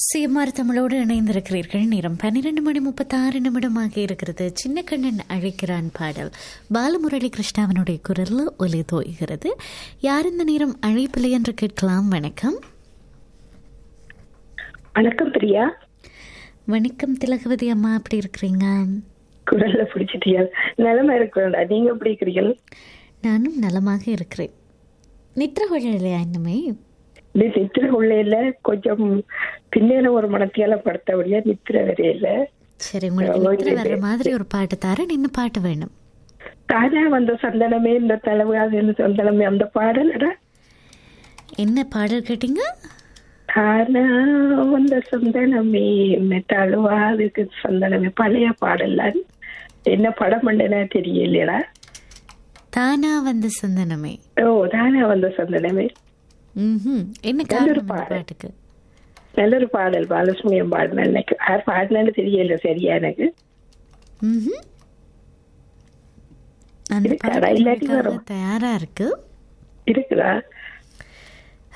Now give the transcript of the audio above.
CMR தமிழோடு இணைந்திருக்கிறீர்கள் நேரம் பன்னிரண்டு மணி முப்பத்தாறு நிமிடமாக இருக்கிறது சின்ன கண்ணன் அழைக்கிறான் பாடல் பாலமுரளி கிருஷ்ணாவனுடைய குரலில் ஒலி தோய்கிறது யார் இந்த நேரம் அழைப்பில்லை என்று கேட்கலாம் வணக்கம் வணக்கம் பிரியா வணக்கம் திலகவதி அம்மா எப்படி இருக்கிறீங்க குரல்ல பிடிச்சிட்டியா நிலைமை இருக்கிறோம்டா நீங்க எப்படி இருக்கிறீர்கள் நானும் நலமாக இருக்கிறேன் நித்ர இல்லையா இன்னுமே நீ நித்திர உள்ளையில கொஞ்சம் பின்னேற ஒரு மனத்தியால படுத்தபடியா நித்திர வரையில சரி உங்களுக்கு நித்ர வர்ற மாதிரி ஒரு பாட்டு தரேன் என்ன பாட்டு வேணும் தானா வந்த சந்தனமே இந்த தலைவு அது என்ன சந்தனமே அந்த பாடலடா என்ன பாடல் கேட்டீங்க தானா வந்த சந்தனமே என்ன தழுவா அதுக்கு சந்தனமே பழைய பாடல்ல என்ன படம் பண்ணனா தெரியலையடா தானா வந்த சந்தனமே ஓ தானா வந்த சந்தனமே ம்ஹும். என்ன நல்ல ஒரு காரணம் இந்த பாடல். பாட்டுக்கு நல்ல ஒரு பாடல் பாலசுமியம் பாடின எனக்கு யார் பாடினாலும் தெரியல சரியா எனக்கு ம்ஹும். அந்த இருக்கா? பாடல் இல்லாட்டி உங்களுக்காக வரும். தயாரா இருக்கு இருக்குதா